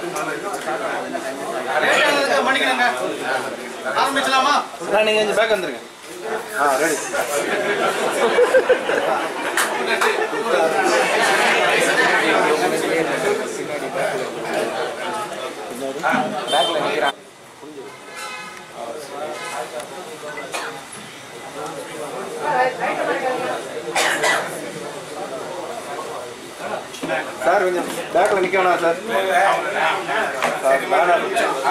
மன்னிக்கணுங்க ஆரம்பிச்சலாமா நான் நீங்கள் கொஞ்சம் பேக் வந்துருங்க ஆ ரெடி பேக்கில் நிற்கிறான் சார் கொஞ்சம் பேக்கில் நிற்க வேணாம் சார் சார் பேனர்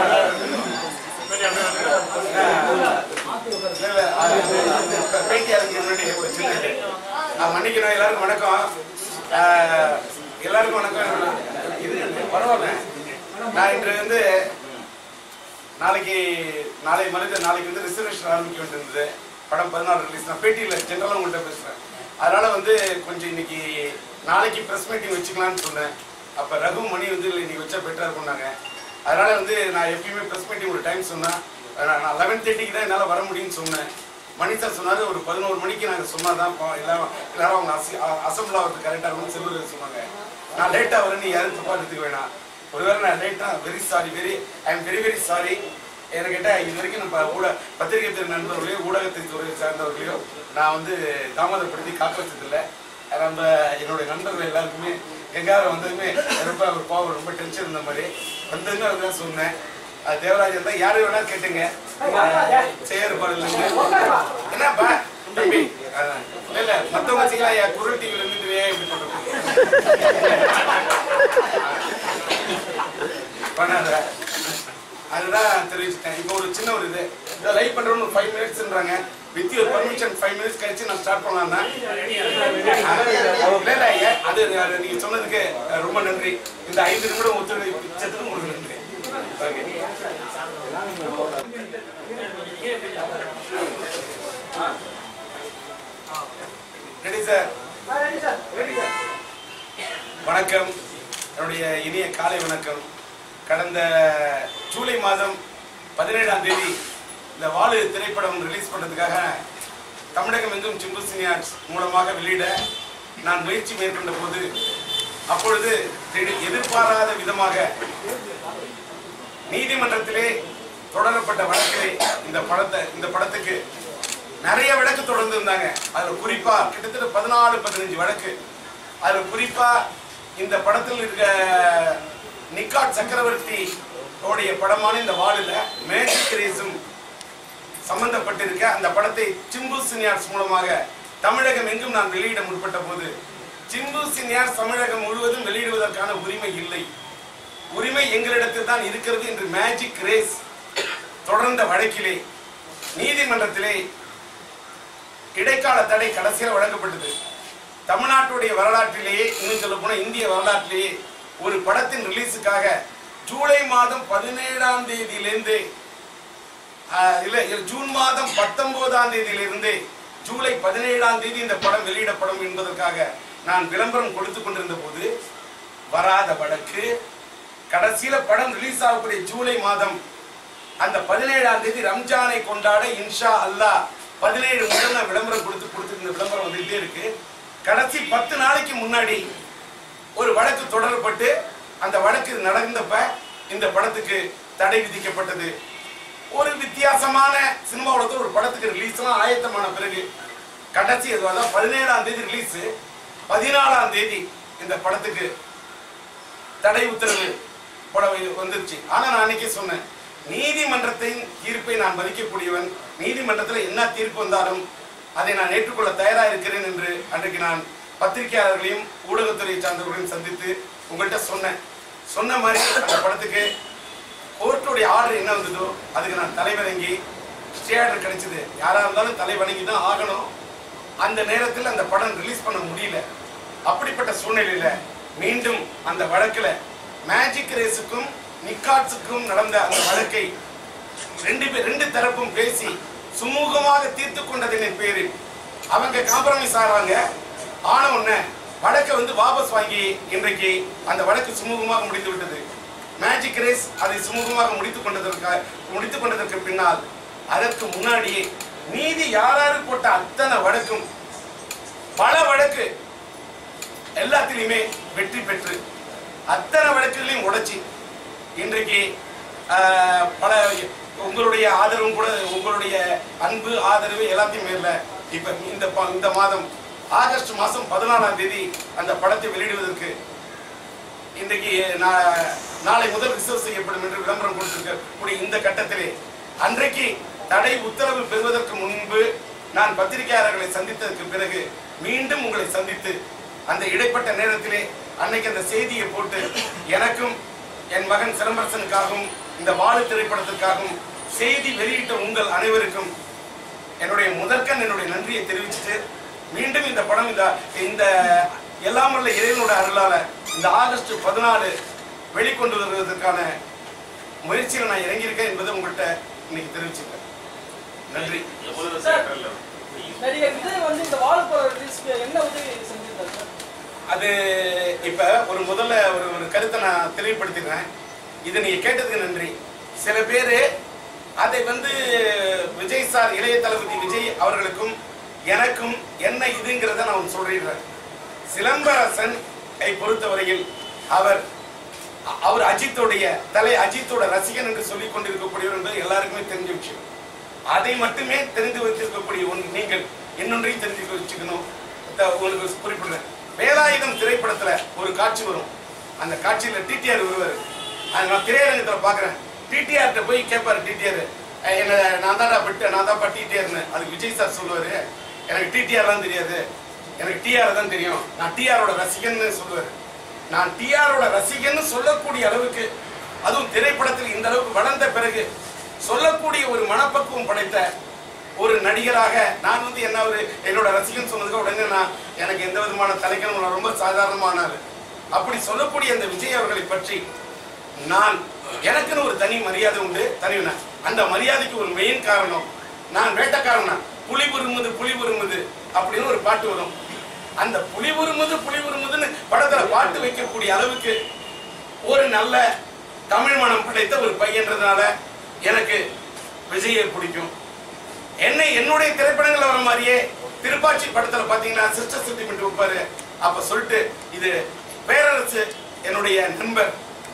பேட்டியாளருக்கு முன்னாடி ஒரு சின்னது. நான் மன்னிக்கணும் எல்லாருக்கும் வணக்கம் ஆஹ், எல்லாருக்கும் வணக்கம் இது பரவாயில்ல நான் இன்று வந்து நாளைக்கு நாளை மறுத்து நாளைக்கு வந்து ரிசர்வேஷன் ஆரம்பிக்க வேண்டியிருந்தது படம் பதினாறு ரிலீஸ் நான் பேட்டியில் ஜென்ரலாக உங்கள்கிட்ட பேசுகிறேன் அதனால வந்து கொஞ்சம் இன்னைக்கு நாளைக்கு ப்ரெஸ் மீட்டிங் வச்சுக்கலாம்னு சொன்னேன் அப்போ ரகு மணி வந்து இல்லை இன்னைக்கு வச்சா பெட்டராக இருக்கும்னாங்க அதனால வந்து நான் எப்பயுமே ப்ரெஸ் மீட்டிங் ஒரு டைம் சொன்னேன் நான் நான் லெவன் தேர்ட்டிக்கு தான் என்னால் வர முடியும்னு சொன்னேன் மணி சார் சொன்னார் ஒரு பதினோரு மணிக்கு நாங்கள் சொன்னால் தான் பா- எல்லாரும் எல்லாரும் அவங்க அசி அசம்பிள் ஆகிறது கரெக்டாக இருக்கும்னு செல்வர் சொன்னாங்க நான் லேட்டாக வரேன் நீ யாரும் தப்பாக எடுத்துக்க வேணாம் ஒருவேளை நான் லேட்டாக very sorry very I am very very sorry என்ன கேட்டால் இது வரைக்கும் நம்ம ஊட பத்திரிகை துறை நண்பர்களையோ ஊடகத்தை துறை சார்ந்தவர்களையோ நான் வந்து தாமதப்படுத்தி காப்பாற்றதில்லை நம்ம என்னுடைய நண்பர்கள் எல்லாருக்குமே எங்காவது வந்ததுமே ரொம்ப ஒரு பாவம் ரொம்ப டென்ஷன் இருந்த மாதிரி வந்ததுமே அதுதான் சொன்னேன் அது தேவராஜன் தான் யாரும் வேணா கேட்டுங்க செய்யற பாடல என்னப்பா தம்பி அதான். இல்ல இல்ல மத்தவங்க வச்சுக்கலாம் என் குரல் டிவில இருந்துட்டு ஏன் இப்படி பண்றது பண்ணாத அதுதான் தெரிவிச்சிட்டேன் இப்போ ஒரு சின்ன ஒரு இது இதை லைவ் பண்றோம்னு ஒரு ஃபைவ் மினிட்ஸ்ன்றாங்க with your permission five minutes கழிச்சு நான் ஸ்டார்ட் பண்ணலாம்னா இல்ல, இல்ல, ஏ- அது அது நீங்க சொன்னதுக்கு அஹ், ரொம்ப நன்றி இந்த ஐந்து நிமிடம் ஒத்துழைச்சதுக்கு உங்களுக்கு நன்றி ஓகே ரெடி சார் வணக்கம் என்னுடைய இனிய காலை வணக்கம் கடந்த ஜூலை மாதம் பதினேழாம் தேதி இந்த வாழு திரைப்படம் ரிலீஸ் பண்ணதுக்காக தமிழகம் எங்கும் சிம்பு சினியார்ஸ் மூலமாக வெளியிட நான் முயற்சி மேற்கொண்ட போது அப்பொழுது திடீர் எதிர்பாராத விதமாக நீதிமன்றத்திலே தொடரப்பட்ட வழக்கிலே இந்த படத்தை இந்த படத்துக்கு நிறைய வழக்கு தொடர்ந்து இருந்தாங்க அதுல குறிப்பா கிட்டத்தட்ட பதினாலு பதினஞ்சு வழக்கு அதுல குறிப்பா இந்த படத்தில் இருக்க நிக்காட் சக்கரவர்த்தி உடைய படமான இந்த வாலில் மேஜிக் ரேஸும் சம்பந்தப்பட்டிருக்க அந்த படத்தை சிம்பு சினியார்ஸ் மூலமாக தமிழகம் எங்கும் நான் வெளியிட முற்பட்ட போது சிம்பு சினியார்ஸ் தமிழகம் முழுவதும் வெளியிடுவதற்கான உரிமை இல்லை உரிமை எங்களிடத்தில் தான் இருக்கிறது என்று மேஜிக் ரேஸ் தொடர்ந்த வழக்கிலே நீதிமன்றத்திலே இடைக்கால தடை கடைசியில் வழங்கப்பட்டது தமிழ்நாட்டுடைய வரலாற்றிலேயே இன்னும் சொல்ல போனா இந்திய வரலாற்றிலேயே ஒரு படத்தின் ரிலீஸுக்காக ஜூலை மாதம் பதினேழாம் தேதியிலிருந்து ஆஹ், இல்ல இல்ல, ஜூன் மாதம் பத்தொன்பதாம் தேதியிலிருந்து ஜூலை பதினேழாம் தேதி இந்த படம் வெளியிடப்படும் என்பதற்காக நான் விளம்பரம் கொடுத்து கொண்டிருந்த போது வராத வழக்கு கடைசியில படம் ரிலீஸ் ஆகக்கூடிய ஜூலை மாதம் அந்த பதினேழாம் தேதி ரம்ஜானை கொண்டாட இன்ஷா அல்லாஹ் பதினேழு முதல் நான் விளம்பரம் கொடுத்து கொடுத்துருந்த விளம்பரம் வந்துகிட்டே இருக்கு கடைசி பத்து நாளைக்கு முன்னாடி ஒரு வழக்கு தொடரப்பட்டு அந்த வழக்கு நடந்தப்ப இந்த படத்துக்கு தடை விதிக்கப்பட்டது ஒரு வித்தியாசமான சினிமா உலகத்தில் ஒரு படத்துக்கு ரிலீஸ்லாம் ஆயத்தமான பிறகு கடைசி அது அதான் பதினேழாம் தேதி ரிலீஸ் பதினாலாம் தேதி இந்த படத்துக்கு தடை உத்தரவு போட வை- வந்துருச்சு ஆனா நான் அன்னைக்கே சொன்னேன் நீதிமன்றத்தின் தீர்ப்பை நான் மதிக்கக்கூடியவன் நீதிமன்றத்தில் என்ன தீர்ப்பு வந்தாலும் அதை நான் ஏற்றுக்கொள்ள தயாரா இருக்கிறேன் என்று அன்றைக்கு நான் பத்திரிகையாளர்களையும் ஊடகத்துறை சார்ந்தவர்களையும் சந்தித்து உங்கள்கிட்ட சொன்னேன் சொன்ன மாதிரி அந்த படத்துக்கு கோர்ட்டுடைய ஆர்டர் என்ன வந்ததோ அதுக்கு நான் தலைவணங்கி ஸ்டே ஆர்டர் கிடைச்சது யாரா இருந்தாலும் தலைவணங்கி தான் ஆகணும் அந்த நேரத்தில் அந்த படம் ரிலீஸ் பண்ண முடியல அப்படிப்பட்ட சூழ்நிலையில மீண்டும் அந்த வழக்குல மேஜிக் ரேஸுக்கும் நிக்காட்ஸுக்கும் நடந்த அந்த வழக்கை ரெண்டு பேர் ரெண்டு தரப்பும் பேசி சுமூகமாக தீர்த்து கொண்டதின் பேரில் அவங்க காம்ப்ரமைஸ் ஆகிறாங்க ஆன உடனே வழக்கை வந்து வாபஸ் வாங்கி இன்றைக்கு அந்த வழக்கு சுமூகமாக முடிந்து விட்டது மேஜிக் ரேஸ் அதை சுமூகமாக முடித்துக் கொண்டதற்கு முடித்துக் கொண்டதற்கு பின்னால் அதற்கு முன்னாடியே நீதி யாராரு போட்ட அத்தனை வழக்கும் பல வழக்கு எல்லாத்திலையுமே வெற்றி பெற்று அத்தனை வழக்குகளையும் உடைச்சி இன்றைக்கு ஆஹ், பல உங்களுடைய ஆதரவும் கூட உங்களுடைய அன்பு ஆதரவு எல்லாத்தையும் மேல இப்ப இந்த ப- இந்த மாதம் ஆகஸ்ட் மாதம் பதினாலாம் தேதி அந்த படத்தை வெளியிடுவதற்கு இன்றைக்கு நா- நாளை முதல் ரிசர்வ் செய்யப்படும் என்று விளம்பரம் கொடுத்திருக்கக்கூடிய இந்த கட்டத்திலே அன்றைக்கு தடை உத்தரவு பெறுவதற்கு முன்பு நான் பத்திரிகையாளர்களை சந்தித்ததற்கு பிறகு மீண்டும் உங்களை சந்தித்து அந்த இடைப்பட்ட நேரத்திலே அன்னைக்கு அந்த செய்தியை போட்டு எனக்கும் என் மகன் சிலம்பரசனுக்காகவும் இந்த வாழு திரைப்படத்திற்காகவும் செய்தி வெளியிட்ட உங்கள் அனைவருக்கும் என்னுடைய முதற்கண் என்னுடைய நன்றியை தெரிவிச்சுட்டு மீண்டும் இந்த படம் இந்த இந்த எல்லாம் வல்ல இறைவனோட அருளால இந்த ஆகஸ்ட் பதினாலு வெளிக்கொண்டு வருவதற்கான முயற்சியில் நான் இறங்கியிருக்கேன் என்பதை உங்கள்கிட்ட இன்னைக்கு தெரிவிச்சிருக்கேன் நன்றி நடிகர் விஜய் வந்து இந்த வாழைப்பழம் ரிலீஸ்க்கு என்ன உதவி செஞ்சிருக்காரு சார் அது இப்ப ஒரு முதல்ல ஒரு ஒரு கருத்தை நான் தெளிவுபடுத்திடுறேன் இதை நீங்க கேட்டதுக்கு நன்றி சில பேர் அதை வந்து விஜய் சார் இளைய தளபதி விஜய் அவர்களுக்கும் எனக்கும் என்ன இதுங்கிறத நான் சொல்றேன் சிலம்பரசன் ஐ பொறுத்தவரையில் அவர் அ- அவர் அஜித்துடைய தலை அஜித்தோட ரசிகன் என்று சொல்லிக் கொண்டிருக்கக்கூடியவர் என்பது எல்லாருக்குமே தெரிஞ்ச விஷயம் அதை மட்டுமே தெரிந்து வைத்திருக்கக்கூடிய ஒன்று நீங்கள் இன்னொன்றையும் தெரிஞ்சு வச்சுக்கணும் த- உங்களுக்கு குறிப்பிடுறேன் வேலாயுதம் திரைப்படத்துல ஒரு காட்சி வரும் அந்த காட்சியில டிடிஆர் வருவார் அது நான் திரையரங்கத்துல பாக்குறேன் டிடிஆர்கிட்ட போய் கேட்பாரு டிடிஆர் என்ன நான் தான்டா விட்டு நான் தான்ப்பா டிடிஆர்னு அது விஜய் சார் சொல்லுவாரு எனக்கு டிடிஆர்லாம் தெரியாது எனக்கு டிஆர் தான் தெரியும் நான் டிஆரோட ரசிகன்னு சொல்லுவாரு நான் டிஆரோட ரசிகன்னு சொல்லக்கூடிய அளவுக்கு அதுவும் திரைப்படத்தில் இந்த அளவுக்கு வளர்ந்த பிறகு சொல்லக்கூடிய ஒரு மனப்பக்குவம் படைத்த ஒரு நடிகராக நான் வந்து என்ன ஒரு என்னோட ரசிகன் சொன்னதுக்கு உடனே நான் எனக்கு எந்த விதமான தலைக்கணும் நான் ரொம்ப சாதாரணமான ஆளு. அப்படி சொல்லக்கூடிய அந்த விஜய் அவர்களை பற்றி நான் எனக்குன்னு ஒரு தனி மரியாதை உண்டு தனிவன அந்த மரியாதைக்கு ஒரு மெயின் காரணம் நான் வேட்டக்காரனா புலி உருமுது புலி உருமுது அப்படின்னு ஒரு பாட்டு வரும் அந்த புலி உருமுது புலி உருமுதுன்னு படத்துல பாட்டு வைக்கக்கூடிய அளவுக்கு ஒரு நல்ல தமிழ் மனம் படைத்த ஒரு பையன்றதுனால எனக்கு விஜயை பிடிக்கும் என்னை என்னுடைய திரைப்படங்கள்ல வர மாதிரியே திருப்பாச்சி படத்துல பாத்தீங்கன்னா சிஸ்டர் சென்டிமெண்ட் வைப்பாரு அப்ப சொல்லிட்டு இது பேரரசு என்னுடைய நண்பர்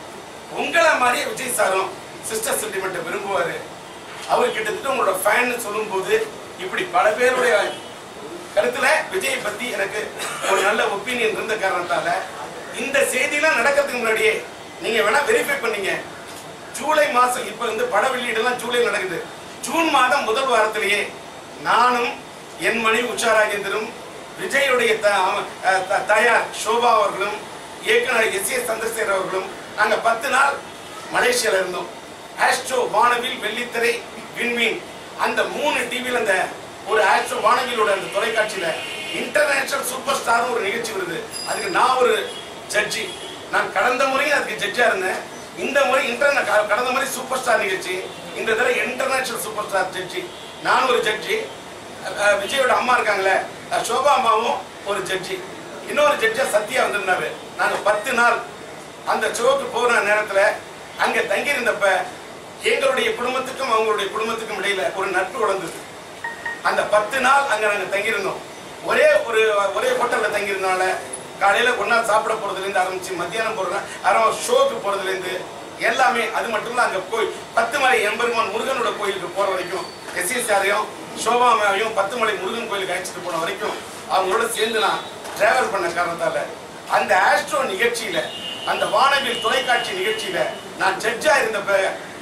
உங்களை மாதிரியே விஜய் சாரும் சிஸ்டர் சென்டிமெண்ட்டை விரும்புவாரு அவர் கிட்டத்தட்ட உங்களோட ஃபேன் சொல்லும்போது இப்படி பல பேருடைய கருத்துல விஜயை பத்தி எனக்கு ஒரு நல்ல ஒப்பீனியன் இருந்த காரணத்தால இந்த செய்திலாம் நடக்கிறதுக்கு முன்னாடியே நீங்க வேணா வெரிஃபை பண்ணீங்க ஜூலை மாசம் இப்ப வந்து பட வெளியீடெல்லாம் ஜூலை நடக்குது ஜூன் மாதம் முதல் வாரத்திலேயே நானும் என் மனைவி உஷா ராஜேந்திரும் விஜயுடைய த- அவ- அஹ் த- தாயார் சோபா அவர்களும் இயக்குனர் எஸ் ஏ சந்திரசேகர் அவர்களும் நாங்க பத்து நாள் மலேசியால இருந்தோம் ஆஸ்ட்ரோ வானவில் வெள்ளித்திரை விண்மீன் அந்த மூணு டிவியில் அந்த ஒரு ஆஸ்ட்ரோ வானவிலோட அந்த தொலைக்காட்சியில இன்டர்நேஷனல் சூப்பர் ஸ்டார் ஒரு நிகழ்ச்சி வருது அதுக்கு நான் ஒரு ஜட்ஜி நான் கடந்த முறையும் அதுக்கு ஜட்ஜா இருந்தேன் இந்த முறை இன்டர்நெட் கடந்த முறை சூப்பர் ஸ்டார் நிகழ்ச்சி இந்த தடவை இன்டர்நேஷனல் சூப்பர் ஸ்டார் ஜட்ஜி நான் ஒரு ஜட்ஜி அஹ் விஜயோட அம்மா இருக்காங்களே அஹ் சோபா அம்மாவும் ஒரு ஜட்ஜி இன்னொரு ஜட்ஜா சத்யா வந்திருந்தாரு நாங்க பத்து நாள் அந்த ஷோக்கு போற நேரத்துல அங்க தங்கியிருந்தப்ப எங்களுடைய குடும்பத்துக்கும் அவங்களுடைய குடும்பத்துக்கும் இடையில ஒரு நட்பு வளர்ந்தது அந்த பத்து நாள் அங்க நாங்க தங்கியிருந்தோம் ஒரே ஒரு ஒரே ஹோட்டல்ல தங்கியிருந்தனால காலையில ஒண்ணா சாப்பிட போறதுல இருந்து ஆரம்பிச்சு மத்தியானம் போறதுல அப்புறம் ஷோக்கு போறதுல இருந்து எல்லாமே அது மட்டும் இல்ல அங்க போய் பத்து மலை எம்பெருமான் முருகனோட கோயிலுக்கு போற வரைக்கும் எஸ்எஸ்ஆரையும் சோபாமையும் பத்து மலை முருகன் கோயிலுக்கு அழைச்சிட்டு போன வரைக்கும் அவங்களோட சேர்ந்து நான் டிராவல் பண்ண காரணத்தால அந்த ஆஸ்ட்ரோ நிகழ்ச்சியில அந்த வானவில் தொலைக்காட்சி நிகழ்ச்சியில நான் ஜட்ஜா இருந்தப்ப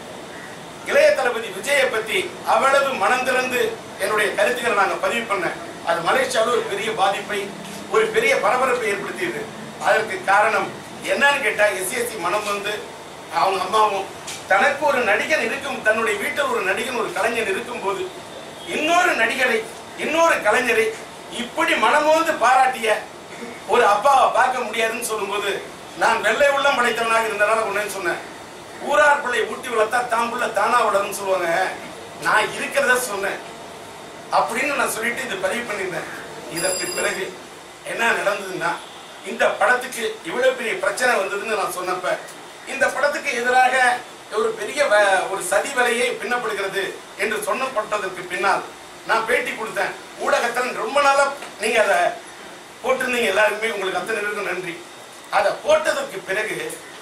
இளைய தளபதி விஜயை பத்தி அவ்வளவு மனம் திறந்து என்னுடைய கருத்துக்களை நாங்க பதிவு பண்ணேன் அது மலேசியாவில் ஒரு பெரிய பாதிப்பை ஒரு பெரிய பரபரப்பை ஏற்படுத்தியது அதற்கு காரணம் என்னன்னு கேட்டா எஸ்எஸ்சி மனம் வந்து அவங்க அம்மாவும் தனக்கு ஒரு நடிகன் இருக்கும் தன்னுடைய வீட்டில் ஒரு நடிகன் ஒரு கலைஞன் இருக்கும் போது இன்னொரு நடிகரை இன்னொரு கலைஞரை இப்படி மனமோந்து பாராட்டிய ஒரு அப்பாவை பார்க்க முடியாதுன்னு சொல்லும்போது நான் வெள்ளை உள்ளம் படைத்தவனாக இருந்தனால ஒன்னு சொன்னேன் ஊரார் பிள்ளை ஊட்டி வளர்த்தா தான் புள்ள தானா வளரும்னு சொல்லுவாங்க நான் இருக்கிறத சொன்னேன் அப்படின்னு நான் சொல்லிட்டு இதை பதிவு பண்ணியிருந்தேன் இதற்கு பிறகு என்ன நடந்ததுன்னா இந்த படத்துக்கு இவ்வளவு பெரிய பிரச்சனை வந்ததுன்னு நான் சொன்னப்ப இந்த படத்துக்கு எதிராக ஒரு பெரிய வ- ஒரு சதி வலையை பின்னப்படுகிறது என்று சொன்னப்பட்டதற்கு பின்னால் நான் பேட்டி கொடுத்தேன் ஊடகத்தில் ரொம்ப நாளா நீங்க அதை போட்டிருந்தீங்க எல்லாருக்குமே உங்களுக்கு அத்தனை பேருக்கும் நன்றி அதை போட்டதற்கு பிறகு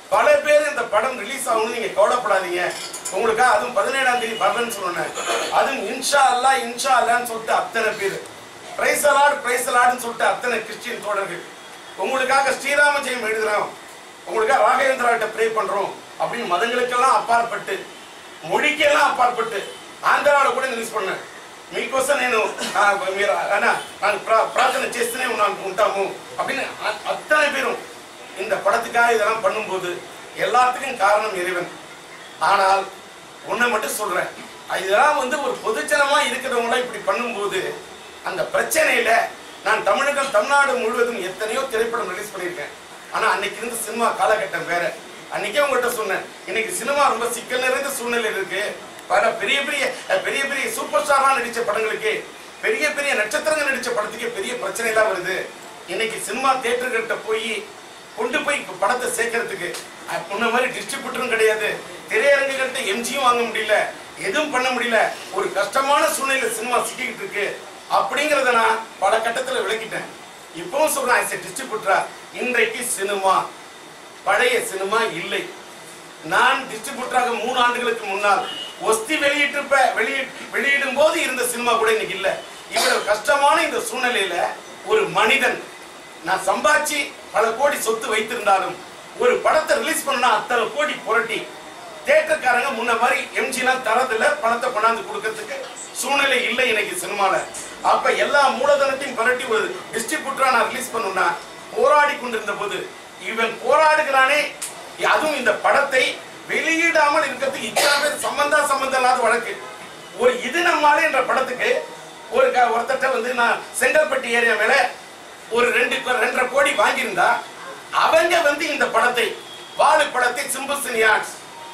பல பேர் இந்த படம் ரிலீஸ் ஆகணும்னு நீங்க கவலைப்படாதீங்க உங்களுக்காக அதுவும் பதினேழாம் தேதி வரலன்னு சொன்னேன் அதுவும் இன்ஷா அல்லா இன்ஷா அல்லான்னு சொல்லிட்டு அத்தனை பேர் பிரைஸ் அலாட் பிரைஸ் அலாட்னு சொல்லிட்டு அத்தனை கிறிஸ்டியன் தோழர்கள் உங்களுக்காக ஸ்ரீராம ஜெயம் எழுதுறோம் உங்களுக்காக ராகவேந்திராட்ட ப்ரே பண்றோம் அப்படின்னு மதங்களுக்கெல்லாம் அப்பாற்பட்டு மொழிக்கெல்லாம் அப்பாற்பட்டு ఆంధ్రాలో కూడా రిలీజ్ பண்ணேன் మీకోసం నేను ఆ, మీరు అన్న నాకు ప్రా- ప్రార్థన చేస్తూనే ఉన్నాను ఉంటాము அப்படின்னு அ- அத்தனை பேரும் இந்த படத்துக்காக இதெல்லாம் பண்ணும்போது எல்லாத்துக்கும் காரணம் இறைவன் ஆனால் ஒண்ணை மட்டும் சொல்றேன் இதெல்லாம் வந்து ஒரு பொதுஜனமா இருக்கிறவங்களாம் இப்படி பண்ணும்போது அந்த பிரச்சனையில நான் தமிழகம் தமிழ்நாடு முழுவதும் எத்தனையோ திரைப்படம் ரிலீஸ் பண்ணியிருக்கேன் ஆனா அன்னைக்கு இருந்த சினிமா காலகட்டம் வேற அன்னைக்கே உங்கள்கிட்ட சொன்னேன் இன்னைக்கு சினிமா ரொம்ப சிக்கல் நிறைந்த சூழ்நிலை இருக்கு பல பெரிய பெரிய அஹ், பெரிய பெரிய சூப்பர் ஸ்டாரா நடிச்ச படங்களுக்கு பெரிய பெரிய நட்சத்திரங்கள் நடிச்ச படத்துக்கு பெரிய பிரச்சனை எல்லாம் வருது இன்னைக்கு சினிமா தியேட்டர்கிட்ட போய் கொண்டு போய் படத்தை சேர்க்கறதுக்கு அஹ், முன்ன மாதிரி டிஸ்ட்ரிபியூட்டரும் கிடையாது திரையரங்குகள்கிட்ட எம்ஜியும் வாங்க முடியல எதுவும் பண்ண முடியல ஒரு கஷ்டமான சூழ்நிலை சினிமா சிக்கிக்கிட்டு இருக்கு அப்படிங்கறத நான் பல கட்டத்துல விளக்கிட்டேன் இப்பவும் சொல்றேன் as a டிஸ்ட்ரிபியூட்டரா இன்றைக்கு சினிமா பழைய சினிமா இல்லை நான் டிஸ்ட்ரிபியூட்டராக மூணு ஆண்டுகளுக்கு முன்னால் ஒஸ்தி வெளியிட்டு வெளியிட வெளியிடும் போது இருந்த சினிமா கூட இன்னைக்கு இல்ல இவ்வளவு கஷ்டமான இந்த சூழ்நிலையில ஒரு மனிதன் நான் சம்பாதிச்சு பல கோடி சொத்து வைத்திருந்தாலும் ஒரு படத்தை ரிலீஸ் பண்ணா அத்தனை கோடி புரட்டி தேட்டர்காரங்க முன்ன மாதிரி எம்ஜிலாம் தரதில்ல பணத்தை கொண்டாந்து கொடுக்கறதுக்கு சூழ்நிலை இல்லை இன்னைக்கு சினிமால அப்ப எல்லா மூலதனத்தையும் புரட்டி ஒரு டிஸ்ட்ரிபியூட்டரா நான் ரிலீஸ் பண்ணணும்னா போராடி கொண்டிருந்த போது இவன் போராடுகிறானே அதுவும் இந்த படத்தை வெளியிடாமல் இருக்கிறதுக்கு இத்தனை பேர் சம்பந்தா சம்பந்தம் இல்லாத வழக்கு ஒரு இது நம்மாலே என்ற படத்துக்கு ஒரு க- ஒருத்தட்ட வந்து நான் செங்கல்பட்டு ஏரியா மேல ஒரு ரெண்டு கோ- ரெண்டரை கோடி வாங்கியிருந்தா அவங்க வந்து இந்த படத்தை வாழு படத்தை சிம்பு சினியாட்ஸ்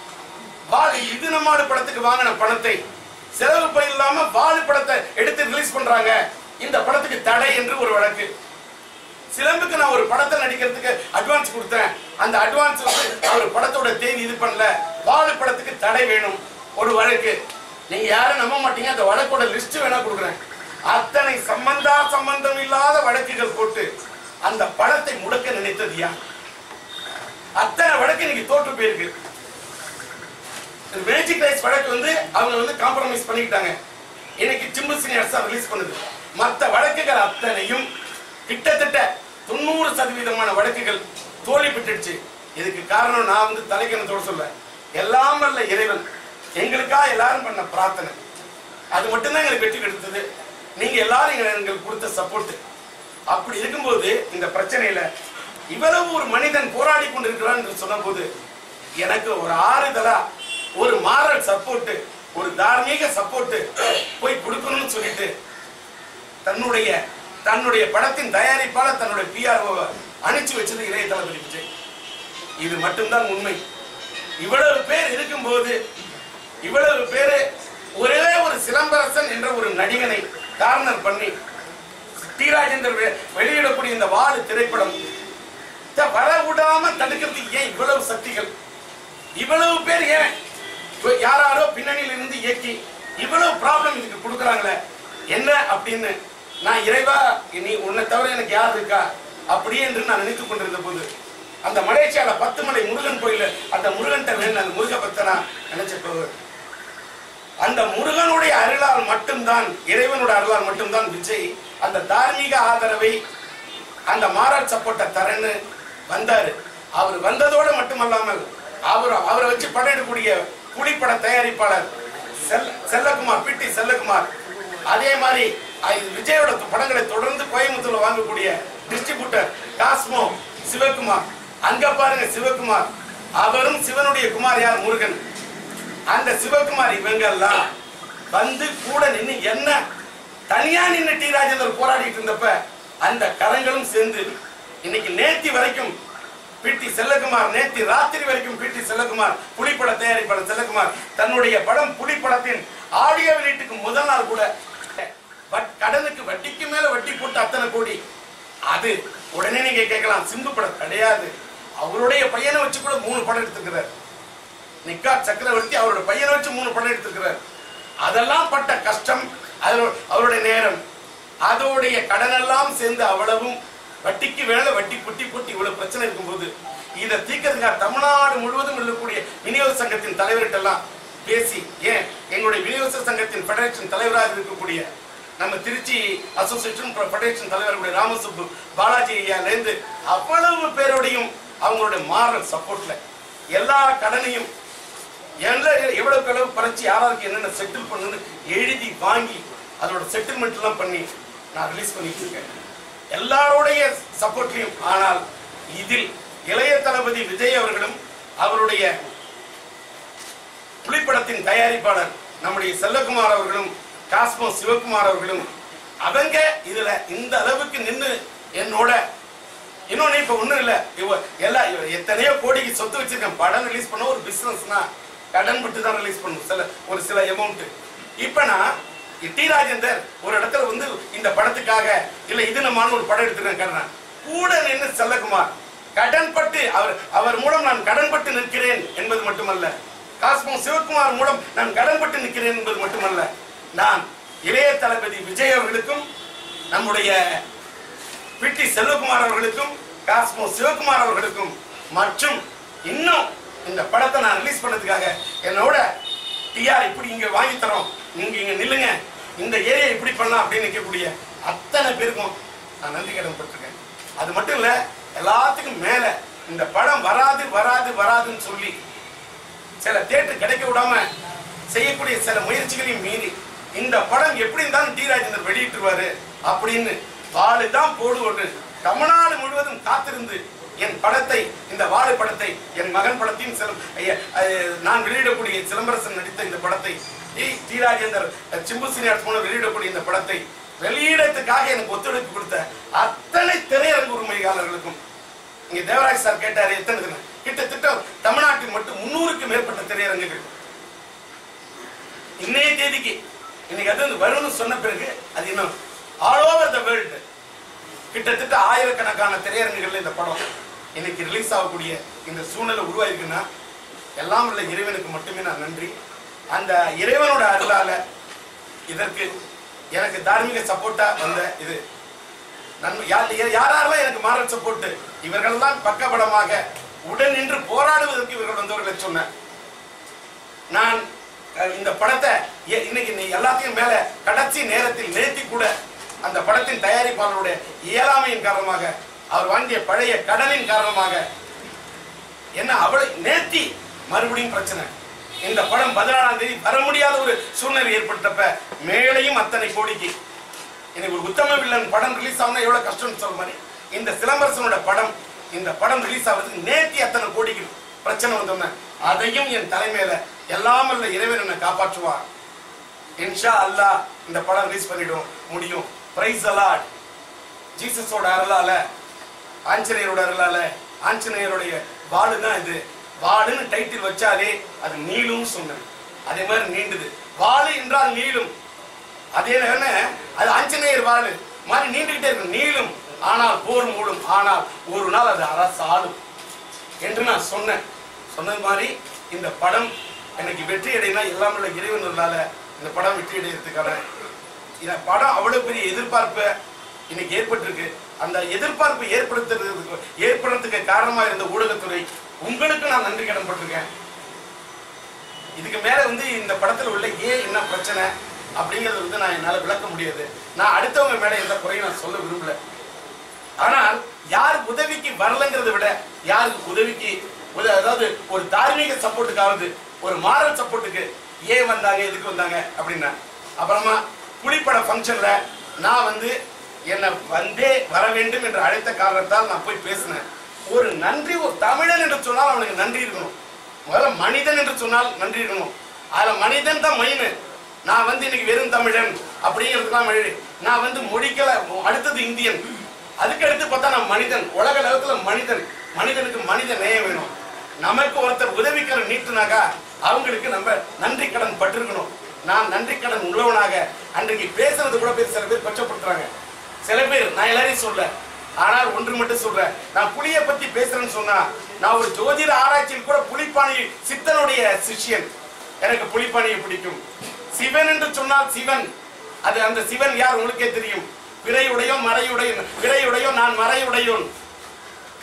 வாழு இது நம்மாடு படத்துக்கு வாங்கின பணத்தை செலவு பை இல்லாம வாழு படத்தை எடுத்து ரிலீஸ் பண்றாங்க இந்த படத்துக்கு தடை என்று ஒரு வழக்கு சிலம்புக்கு நான் ஒரு படத்தை நடிக்கிறதுக்கு அட்வான்ஸ் கொடுத்தேன் அந்த அட்வான்ஸ் வந்து அவர் படத்தோட தேதி இது பண்ணல வாழு படத்துக்கு தடை வேணும் ஒரு வழக்கு நீங்க யாரும் நம்ப மாட்டீங்க அந்த வழக்கோட லிஸ்ட் வேணா கொடுக்குறேன் அத்தனை சம்பந்தா சம்பந்தம் இல்லாத வழக்குகள் போட்டு அந்த படத்தை முடக்க நினைத்தது யார் அத்தனை வழக்கு இன்னைக்கு தோற்று போயிருக்கு மேஜிக் ரைஸ் வழக்கு வந்து அவங்க வந்து காம்ப்ரமைஸ் பண்ணிக்கிட்டாங்க இன்னைக்கு சிம்பு சீனியர்ஸ் ரிலீஸ் பண்ணுது மற்ற வழக்குகள் அத்தனையும் கிட்டத்தட்ட தொண்ணூறு சதவீதமான வழக்குகள் தோல்வி பெற்றுடுச்சு இதுக்கு காரணம் நான் வந்து தலைக்கணத்தோட சொல்றேன் எல்லாம் வல்ல இறைவன் எங்களுக்காக எல்லாரும் பண்ண பிரார்த்தனை அது மட்டும்தான் எங்களுக்கு வெற்றி கிடைத்தது நீங்க எல்லாரும் எங்க- எங்களுக்கு கொடுத்த சப்போர்ட் அப்படி இருக்கும்போது இந்த பிரச்சனையில இவ்வளவு ஒரு மனிதன் போராடி கொண்டிருக்கிறான் என்று சொன்னபோது எனக்கு ஒரு ஆறுதலா ஒரு மாரல் சப்போர்ட் ஒரு தார்மீக சப்போர்ட் போய் கொடுக்கணும்னு சொல்லிட்டு தன்னுடைய தன்னுடைய படத்தின் தயாரிப்பாளர் தன்னுடைய பிஆர்ஓ அனுப்பிச்சு வச்சது இளைய தளபதி விஜய் இது மட்டும்தான் உண்மை இவ்வளவு பேர் இருக்கும்போது இவ்வளவு பேரு ஒரே ஒரு சிலம்பரசன் என்ற ஒரு நடிகனை கார்னர் பண்ணி டி ராஜேந்தர் வெ- வெளியிடக்கூடிய இந்த வாழு திரைப்படம் இத வர விடாம தடுக்கிறதுக்கு ஏன் இவ்வளவு சக்திகள் இவ்வளவு பேர் ஏன் இப்ப யாராரோ பின்னணியில் இருந்து இயக்கி இவ்வளவு ப்ராப்ளம் இதுக்கு கொடுக்குறாங்களே என்ன அப்படின்னு நான் இறைவா நீ உன்னை தவிர எனக்கு யார் இருக்கா அப்படியே என்று நான் நினைத்துக் கொண்டிருந்த போது அந்த மலேசியால பத்து மலை முருகன் கோயில அந்த முருகன்ட்ட வேணும் அந்த முருக பக்தனா நினைச்ச போது அந்த முருகனுடைய அருளால் மட்டும்தான் இறைவனுடைய அருளால் மட்டும்தான் விஜய் அந்த தார்மீக ஆதரவை அந்த மாரல் சப்போர்ட்டை தரேன்னு வந்தாரு அவர் வந்ததோடு மட்டுமல்லாமல் அவர் அவரை வச்சு படம் எடுக்கக்கூடிய புலிப்பட தயாரிப்பாளர் செல்ல செல்லகுமார் பிடி செல்லகுமார் அதே மாதிரி அஹ் விஜயோட படங்களை தொடர்ந்து கோயம்புத்தூர்ல வாங்கக்கூடிய டிஸ்ட்ரிபியூட்டர் காஸ்மோ சிவகுமார் அங்க பாருங்க சிவகுமார் அவரும் சிவனுடைய குமார் யார் முருகன் அந்த சிவகுமார் இவங்க எல்லாம் வந்து கூட நின்னு என்ன தனியா நின்னு டி ராஜேந்தர் போராடிட்டு இருந்தப்ப அந்த கரங்களும் சேர்ந்து இன்னைக்கு நேத்தி வரைக்கும் பிடி செல்லகுமார் நேத்தி ராத்திரி வரைக்கும் பிடி செல்லகுமார் புலிப்பட தயாரிப்பாளர் செல்லகுமார் தன்னுடைய படம் புலிப்படத்தின் ஆடியோ வெளியீட்டுக்கு முதல் நாள் கூட வட்- கடனுக்கு வட்டிக்கு மேல வட்டி போட்டு அத்தனை கோடி அது உடனே நீங்க கேட்கலாம் சிம்பு படம் கிடையாது அவருடைய பையனை வச்சு கூட மூணு படம் எடுத்துக்கிறார் நிக்கா சக்கரவர்த்தி அவரோட பையனை வச்சு மூணு படம் எடுத்துக்கிறார் அதெல்லாம் பட்ட கஷ்டம் அதனோ- அவருடைய நேரம் அதோடைய கடனெல்லாம் சேர்ந்து அவ்வளவும் வட்டிக்கு வேலை வட்டி குட்டி குட்டி இவ்வளவு பிரச்சனை இருக்கும்போது இதை தீர்க்கறதுக்காக தமிழ்நாடு முழுவதும் இருக்கக்கூடிய விநியோக சங்கத்தின் தலைவர்கிட்ட எல்லாம் பேசி ஏன் எங்களுடைய விநியோக சங்கத்தின் ஃபெடரேஷன் தலைவராக இருக்கக்கூடிய நம்ம திருச்சி அசோசியேஷன் ஃபெடரேஷன் தலைவர்களுடைய ராமசுப்பு பாலாஜி ஐயாலேருந்து அவ்வளவு பேரோடையும் அவங்களுடைய மாரல் சப்போர்ட்ல எல்லா கடனையும் எல்லாம் எவ்வளவு அளவு பறிச்சு யாராருக்கு என்னென்ன செட்டில் பண்ணுன்னு எழுதி வாங்கி அதோட செட்டில்மெண்ட் எல்லாம் பண்ணி நான் ரிலீஸ் பண்ணிட்டு இருக்கேன் எல்லாருடைய சப்போர்ட்லையும் ஆனால் இதில் இளைய தளபதி விஜய் அவர்களும் அவருடைய புலிப்படத்தின் தயாரிப்பாளர் நம்முடைய செல்லகுமார் அவர்களும் காஸ்மோ சிவகுமார் அவர்களும் அவங்க இதுல இந்த அளவுக்கு நின்னு என்னோட இன்னொன்னு இப்ப ஒண்ணும் இல்ல இவ எல்லா இவ எத்தனையோ கோடிக்கு சொத்து வச்சிருக்கேன் படம் ரிலீஸ் பண்ண ஒரு பிசினஸ்னா கடன் பட்டு தான் ரிலீஸ் பண்ணும் சில ஒரு சில அமௌண்ட் இப்ப நான் டி ராஜேந்தர் ஒரு இடத்துல வந்து இந்த படத்துக்காக இல்ல இது நம்மான்னு ஒரு படம் எடுத்துருக்கேன் கூட நின்று செல்லகுமார் கடன் பட்டு அவர் அவர் மூலம் நான் கடன் பட்டு நிற்கிறேன் என்பது மட்டுமல்ல காஸ்மோ சிவகுமார் மூலம் நான் கடன் பட்டு நிற்கிறேன் என்பது மட்டுமல்ல நான் இளைய தளபதி விஜய் அவர்களுக்கும் நம்முடைய பிடி செல்வகுமார் அவர்களுக்கும் காஸ்மோ சிவகுமார் அவர்களுக்கும் மற்றும் இன்னும் இந்த படத்தை நான் ரிலீஸ் பண்ணதுக்காக என்னோட டிஆர் இப்படி இங்க வாங்கி தரோம் நீங்க இங்க நில்லுங்க இந்த ஏரியா இப்படி பண்ணலாம் அப்படின்னு நிற்கக்கூடிய அத்தனை பேருக்கும் நான் நன்றி கடன் பட்டிருக்கேன் அது மட்டும் இல்ல எல்லாத்துக்கும் மேல இந்த படம் வராது வராது வராதுன்னு சொல்லி சில தேட்டர் கிடைக்க விடாம செய்யக்கூடிய சில முயற்சிகளையும் மீறி இந்த படம் எப்படி இருந்தாலும் டி ராஜேந்தர் வெளியிட்டுருவாரு அப்படின்னு வாழு தான் போடுவோன்னு தமிழ்நாடு முழுவதும் காத்திருந்து என் படத்தை இந்த வாழு படத்தை என் மகன் படத்தையும் சிலம் ஐய, அஹ், நான் வெளியிடக்கூடிய சிலம்பரசன் நடித்த இந்த படத்தை டி டி ராஜேந்தர் அஹ், சிம்பு சீனியார் மூலம் வெளியிடக்கூடிய இந்த படத்தை வெளியிடத்துக்காக எனக்கு ஒத்துழைப்பு கொடுத்த அத்தனை திரையரங்கு உரிமையாளர்களுக்கும் இங்க தேவராஜ் சார் கேட்டாரு எத்தனை தினம் கிட்டத்தட்ட தமிழ்நாட்டில் மட்டும் முன்னூறுக்கு மேற்பட்ட திரையரங்குகள் இன்னைய தேதிக்கு இன்னைக்கு அது வந்து வரும்னு சொன்ன பிறகு அது இன்னும் ஆல் ஓவர் த வேர்ல்டு கிட்டத்தட்ட ஆயிரக்கணக்கான திரையரங்குகள்ல இந்த படம் இன்னைக்கு ரிலீஸ் ஆகக்கூடிய இந்த சூழ்நிலை உருவாயிருக்குன்னா எல்லாம் உள்ள இறைவனுக்கு மட்டுமே நான் நன்றி அந்த இறைவனோட அருளால இதற்கு எனக்கு தார்மீக சப்போர்ட்டா வந்த இது நன்மை யார் யா- யாரெல்லாம் எனக்கு மாரல் சப்போர்ட் இவர்கள்லாம் பக்கபலமாக உடன் நின்று போராடுவதற்கு இவர்கள் வந்தவர்களை சொன்னேன் நான் அஹ், இந்த படத்தை எ- இன்னைக்கு நீ எல்லாத்தையும் மேல கடைசி நேரத்தில் நேத்தி கூட அந்த படத்தின் தயாரிப்பாளருடைய இயலாமையின் காரணமாக அவர் வாங்கிய பழைய கடனின் காரணமாக என்ன அவளை நேத்தி மறுபடியும் பிரச்சனை இந்த படம் பதினாறாம் தேதி வர முடியாத ஒரு சூழ்நிலை ஏற்பட்டப்ப மேலையும் அத்தனை கோடிக்கு எனக்கு ஒரு உத்தம வில்லன் படம் ரிலீஸ் ஆகுனா எவ்வளவு கஷ்டம்னு சொல்ற மாதிரி இந்த சிலம்பரசனோட படம் இந்த படம் ரிலீஸ் ஆகிறதுக்கு நேத்தி அத்தனை கோடிக்கு பிரச்சனை வந்தோம்னா அதையும் என் தலைமையில எல்லாம் அல்ல இறைவன் என்னை காப்பாற்றுவார் இன்ஷா அல்லாஹ் இந்த படம் ரிலீஸ் பண்ணிடும் முடியும் பிரைஸ் அலாட் ஜீசஸோட அருளால ஆஞ்சநேயரோட அருளால ஆஞ்சநேயருடைய வாளு தான் இது வாளுன்னு டைட்டில் வச்சாலே அது நீளும் சொன்னேன் அதே மாதிரி நீண்டுது வாளு என்றால் நீளும் அதே என்ன அது ஆஞ்சநேயர் வாளு மாதிரி நீண்டுகிட்டே இருக்கும் நீளும் ஆனால் போர் மூடும் ஆனால் ஒரு நாள் அது அரசாளும் என்று நான் சொன்னேன் சொன்னது மாதிரி இந்த படம் எனக்கு வெற்றி அடையினா எல்லாம் உள்ள இறைவனால இந்த படம் வெற்றி அடைகிறதுக்கான இந்த படம் அவ்வளவு பெரிய எதிர்பார்ப்பை இன்னைக்கு ஏற்பட்டிருக்கு அந்த எதிர்பார்ப்பு ஏற்படுத்துறதுக்கு ஏற்படுறதுக்கு காரணமா இருந்த ஊடகத்துறை உங்களுக்கு நான் நன்றி கடன் பட்டிருக்கேன் இதுக்கு மேல வந்து இந்த படத்துல உள்ள ஏன் என்ன பிரச்சனை அப்படிங்கறது வந்து நான் என்னால விளக்க முடியாது நான் அடுத்தவங்க மேல எந்த குறையும் நான் சொல்ல விரும்பல ஆனால் யார் உதவிக்கு வரலங்கிறத விட யாருக்கு உதவிக்கு உத- அதாவது ஒரு தார்மீக சப்போர்ட்டுக்காவது ஒரு மாரல் சப்போர்ட்டுக்கு ஏன் வந்தாங்க எதுக்கு வந்தாங்க அப்படின்னா அப்புறமா புலிப்பட ஃபங்க்ஷன்ல நான் வந்து என்னை வந்தே வர வேண்டும் என்று அழைத்த காரணத்தால் நான் போய் பேசினேன் ஒரு நன்றி ஒரு தமிழன் என்று சொன்னால் அவனுக்கு நன்றி இருக்கணும் முதல்ல மனிதன் என்று சொன்னால் நன்றி இருக்கணும் அதுல மனிதன் தான் மெயின் நான் வந்து இன்னைக்கு வெறும் தமிழன் அப்படிங்கிறதுக்கெல்லாம் வழி நான் வந்து மொழிக்கல அடுத்தது இந்தியன் அதுக்கு அடுத்து பார்த்தா நான் மனிதன் உலக லெவத்துல மனிதன் மனிதனுக்கு மனித நேயம் வேணும் நமக்கு ஒருத்தர் உதவிக்கிற நீட்டுனாக்கா அவங்களுக்கு நம்ம நன்றி கடன் பட்டிருக்கணும் நான் நன்றி கடன் உள்ளவனாக அன்றைக்கு பேசுறது கூட பேர் சில பேர் கொச்சப்படுத்துறாங்க சில பேர் நான் எல்லாரையும் சொல்ல ஆனால் ஒன்று மட்டும் சொல்றேன் நான் புலியை பத்தி பேசுறேன்னு சொன்னா நான் ஒரு ஜோதிட ஆராய்ச்சியில் கூட புலிப்பாணி சித்தனுடைய சிஷ்யன் எனக்கு புலிப்பாணியை பிடிக்கும் சிவன் என்று சொன்னால் சிவன் அது அந்த சிவன் யார் உங்களுக்கே தெரியும் பிறையுடையோன் மறையுடையோன் பிறையுடையோன் நான் மறையுடையோன்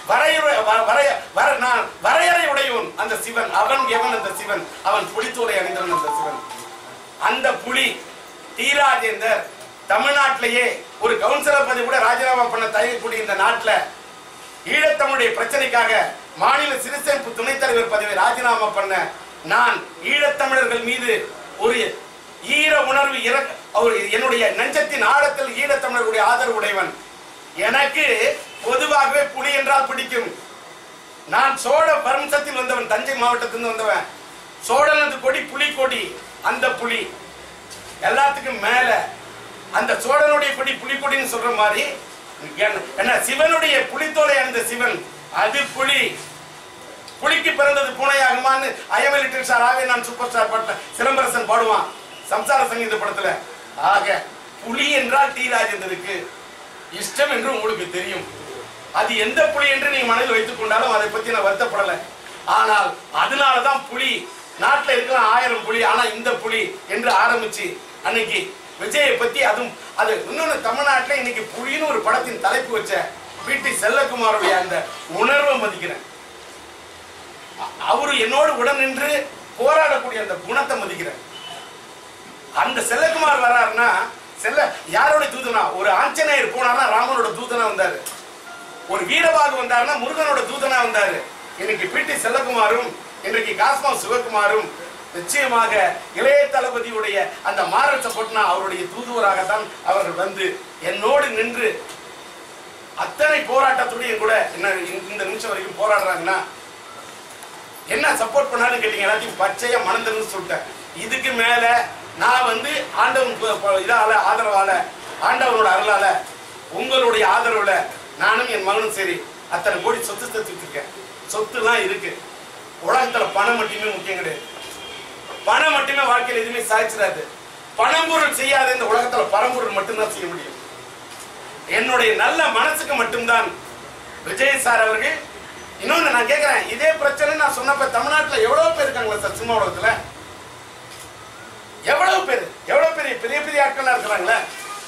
வரையுறை வ- வரைய வர நான் வரையறை உடையவன் அந்த சிவன் அவன் எவன் அந்த சிவன் அவன் புலித்தோலை அணிந்தவன் அந்த சிவன் அந்த புலி டி ராஜேந்தர் தமிழ்நாட்டிலேயே ஒரு கவுன்சிலர் பதவி கூட ராஜினாமா பண்ண தயங்கக்கூடிய இந்த நாட்டுல ஈழத்தமிழுடைய பிரச்சனைக்காக மாநில சிறுசேமிப்பு துணைத் தலைவர் பதவியை ராஜினாமா பண்ண நான் ஈழத்தமிழர்கள் மீது ஒரு ஈர உணர்வு இறக்க அவர் என்னுடைய நெஞ்சத்தின் ஆழத்தில் ஈழத்தமிழர்களுடைய ஆதரவு உடையவன் எனக்கு பொதுவாகவே புலி என்றால் பிடிக்கும் நான் சோழ வம்சத்தில் வந்தவன் தஞ்சை மாவட்டத்திலிருந்து வந்தவன் சோழனது கொடி புலி கொடி அந்த புலி எல்லாத்துக்கும் மேல அந்த சோழனுடைய கொடி புலிக்கொடின்னு சொல்ற மாதிரி என்ன- என்ன சிவனுடைய புலித்தோலை அணிந்த சிவன் அது புலி புலிக்கு பிறந்தது பூனையாகுமான்னு ஐஎம்எல் லிட்டில் ஸ்டார் ஆவே நான் சூப்பர் ஸ்டார் பட்ட சிலம்பரசன் பாடுவான் சம்சார சங்கீத படத்துல ஆக புலி என்றால் டி ராஜேந்தருக்கு இஷ்டம் என்று உங்களுக்கு தெரியும் அது எந்த புலி என்று நீங்க மனதில் வைத்துக் கொண்டாலும் அதை பத்தி நான் வருத்தப்படல ஆனால் அதனாலதான் புலி நாட்டுல இருக்கிற ஆயிரம் புலி ஆனா இந்த புலி என்று ஆரம்பிச்சு அன்னைக்கு விஜயை பத்தி அதுவும் அது இன்னொன்னு தமிழ்நாட்டுல இன்னைக்கு புலின்னு ஒரு படத்தின் தலைப்பு வச்ச பிடி செல்லகுமாருடைய அந்த உணர்வை மதிக்கிறேன் அ- அவரு என்னோடு உடன் நின்று போராடக்கூடிய அந்த குணத்தை மதிக்கிறேன் அந்த செல்லகுமார் வர்றாருன்னா செல்ல யாரோட தூதனா ஒரு ஆஞ்சநேயர் போனார்னா ராமனோட தூதனா வந்தாரு ஒரு வீரபாகு வந்தாருன்னா முருகனோட தூதனா வந்தாரு இன்னைக்கு பிடி செல்லகுமாரும் இன்றைக்கு காஸ்மா சிவகுமாரும் நிச்சயமாக இளைய தளபதியுடைய அந்த மாரல் சப்போர்ட்னா அவருடைய தூதுவராகத்தான் அவர்கள் வந்து என்னோடு நின்று அத்தனை போராட்டத்துடையும் கூட என்ன இந்த நிமிஷம் வரைக்கும் போராடுறாங்கன்னா என்ன சப்போர்ட் பண்ணாலும் கேட்டீங்க எல்லாத்தையும் பச்சையா மணந்துன்னு சொல்லிட்டேன் இதுக்கு மேல நான் வந்து ஆண்டவன் ப- ப- இதால ஆதரவால ஆண்டவனோட அருளால உங்களுடைய ஆதரவுல நானும் என் மகனும் சரி அத்தனை கோடி சொத்து சேர்த்து வச்சிருக்கேன் சொத்துலாம் இருக்கு உலகத்துல பணம் மட்டுமே முக்கியம் கிடையாது பணம் மட்டுமே வாழ்க்கையில் எதுவுமே சாதிச்சிடாது பணம்பொருள் செய்யாத இந்த உலகத்துல பரம்பொருள் மட்டும்தான் செய்ய முடியும் என்னுடைய நல்ல மனசுக்கு மட்டும்தான் விஜய் சார் அவர்கள் இன்னொன்னு நான் கேட்கிறேன் இதே பிரச்சனை நான் சொன்னப்ப தமிழ்நாட்டுல எவ்வளவு பேர் இருக்காங்களா சார் சினிமா உலகத்துல எவ்வளவு பேர் எவ்வளவு பெரிய பெரிய பெரிய ஆட்களா இருக்கிறாங்களே